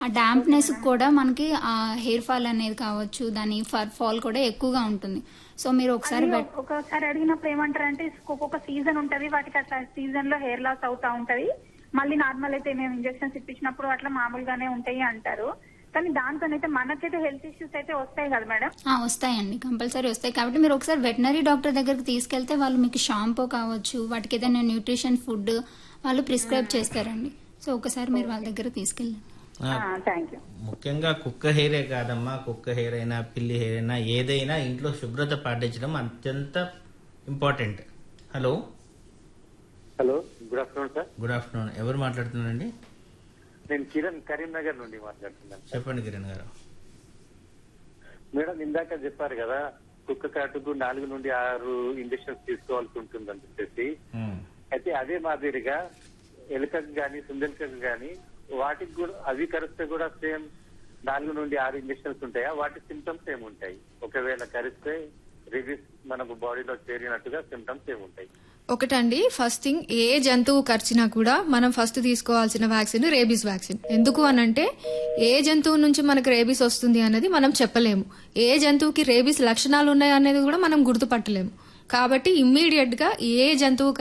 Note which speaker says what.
Speaker 1: ఆ డాంప్నెస్ కూడా మనకి ఆ హెయిర్ ఫాల్ అనేది కావచ్చు దాని ఫర్ ఫాల్ కూడా ఎక్కువగా ఉంటుంది సో మీరు ఒకసారి
Speaker 2: అది
Speaker 1: బెట్-
Speaker 2: ఒకసారి అడిగినప్పుడు ఏమంటారంటే ఒక్కొక్క సీజన్ ఉంటది వాటికి అట్లా సీజన్ లో హెయిర్ లాస్ అవుతా ఉంటది మళ్ళీ నార్మల్ అయితే మేము ఇంజెక్షన్స్ ఇప్పించినప్పుడు అట్లా మామూలుగానే ఉంటాయి అంటారు కానీ దాంతోనైతే మనకైతే హెల్త్ ఇష్యూస్ అయితే వస్తాయి కదా మేడం
Speaker 1: ఆ, వస్తాయండి కంపల్సరీ వస్తాయి కాబట్టి మీరు ఒకసారి వెటనరీ డాక్టర్ దగ్గరికి తీసుకెళ్తే వాళ్ళు మీకు షాంపూ కావచ్చు వాటికి ఏదైనా న్యూట్రిషన్ ఫుడ్ వాళ్ళు ప్రిస్క్రైబ్ చేస్తారండి సో ఒకసారి మీరు వాళ్ళ దగ్గర తీసుకెళ్ళండి
Speaker 3: ఆ,
Speaker 2: థ్యాంక్ యూ
Speaker 3: ముఖ్యంగా కుక్క హెయిరే కాదమ్మా కుక్క హెయిర్ అయినా పిల్లి హెయిర్ అయినా ఏదైనా ఇంట్లో శుభ్రత పాటించడం అత్యంత important hello
Speaker 4: hello good afternoon sir
Speaker 3: good afternoon ఎవరు మాట్లాడుతున్నారండి
Speaker 4: నేను కిరణ్ కరీంనగర్ నుండి మాట్లాడుతున్నాను
Speaker 3: చెప్పండి కిరణ్ గారు
Speaker 4: మేడం ఇందాక చెప్పారు కదా కుక్క కాటుకు నాలుగు నుండి ఆరు ఇంజక్షన్స్ తీసుకోవాల్సి ఉంటుందని చెప్పేసి
Speaker 3: ఉమ్.
Speaker 4: అయితే అదే మాదిరిగా ఎలుకకు గాని సుందెలకకు గాని వాటికి కూడా అవి కరిస్తే కూడా సేమ్ నాలుగు నుండి ఆరు ఇంజక్షన్స్ ఉంటాయా వాటి సిమ్టమ్స్ ఏముంటాయి ఒకవేళ కరిస్తే రిలీజ్ మనకు బాడీలో చేరినట్టుగా సిమ్టమ్స్ ఏముంటాయి
Speaker 5: ఒకటండి ఫస్ట్ థింగ్ ఏ జంతువు కరిచినా కూడా మనం ఫస్ట్ తీసుకోవాల్సిన వ్యాక్సిన్ రేబీస్ వ్యాక్సిన్ ఎందుకు అనంటే ఏ జంతువు నుంచి మనకు రేబీస్ వస్తుంది అనేది మనం చెప్పలేము ఏ జంతువుకి రేబీస్ లక్షణాలు ఉన్నాయి అనేది కూడా మనం గుర్తుపట్టలేము కాబట్టి ఇమ్మీడియట్ గా ఏ జంతువు